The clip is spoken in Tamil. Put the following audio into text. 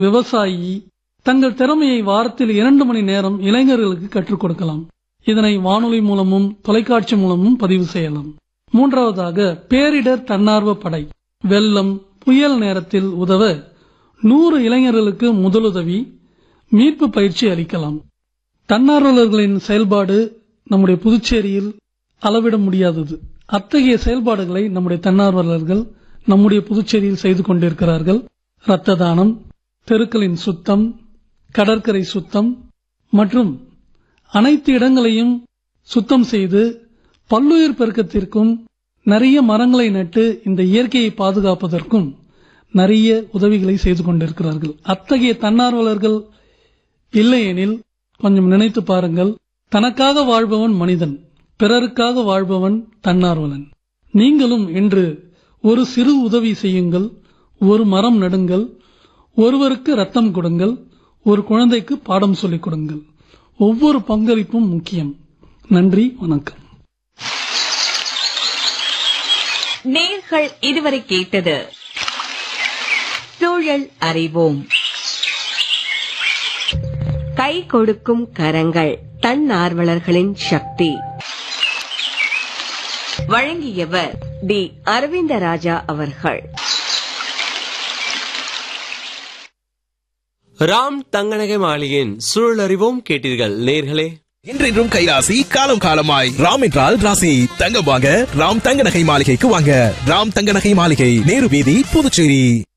விவசாயி தங்கள் திறமையை வாரத்தில் இரண்டு மணி நேரம் இளைஞர்களுக்கு கற்றுக் கொடுக்கலாம் இதனை வானொலி மூலமும் தொலைக்காட்சி மூலமும் பதிவு செய்யலாம் மூன்றாவதாக பேரிடர் தன்னார்வ படை வெள்ளம் புயல் நேரத்தில் உதவ நூறு இளைஞர்களுக்கு முதலுதவி மீட்பு பயிற்சி அளிக்கலாம் தன்னார்வலர்களின் செயல்பாடு நம்முடைய புதுச்சேரியில் அளவிட முடியாதது அத்தகைய செயல்பாடுகளை நம்முடைய தன்னார்வலர்கள் நம்முடைய புதுச்சேரியில் செய்து கொண்டிருக்கிறார்கள் இரத்த தானம் தெருக்களின் சுத்தம் கடற்கரை சுத்தம் மற்றும் அனைத்து இடங்களையும் சுத்தம் செய்து பல்லுயிர் பெருக்கத்திற்கும் நிறைய மரங்களை நட்டு இந்த இயற்கையை பாதுகாப்பதற்கும் நிறைய உதவிகளை செய்து கொண்டிருக்கிறார்கள் அத்தகைய தன்னார்வலர்கள் இல்லையெனில் கொஞ்சம் நினைத்து பாருங்கள் தனக்காக வாழ்பவன் மனிதன் பிறருக்காக வாழ்பவன் தன்னார்வலன் நீங்களும் இன்று ஒரு சிறு உதவி செய்யுங்கள் ஒரு மரம் நடுங்கள் ஒருவருக்கு ரத்தம் கொடுங்கள் ஒரு குழந்தைக்கு பாடம் சொல்லிக் கொடுங்கள் ஒவ்வொரு பங்களிப்பும் முக்கியம் நன்றி வணக்கம் நேர்கள் இதுவரை கேட்டது சூழல் அறிவோம் கை கொடுக்கும் கரங்கள் தன்னார்வலர்களின் சக்தி வழங்கியவர் டி அரவிந்தராஜா அவர்கள் ராம் தங்கநகை மாளிகையின் சூழலறிவோம் கேட்டீர்கள் நேர்களே என்றென்றும் கைராசி காலம் காலமாய் ராம் என்றால் ராசி தங்கம் வாங்க ராம் தங்க நகை மாளிகைக்கு வாங்க ராம் தங்க நகை மாளிகை நேரு வீதி புதுச்சேரி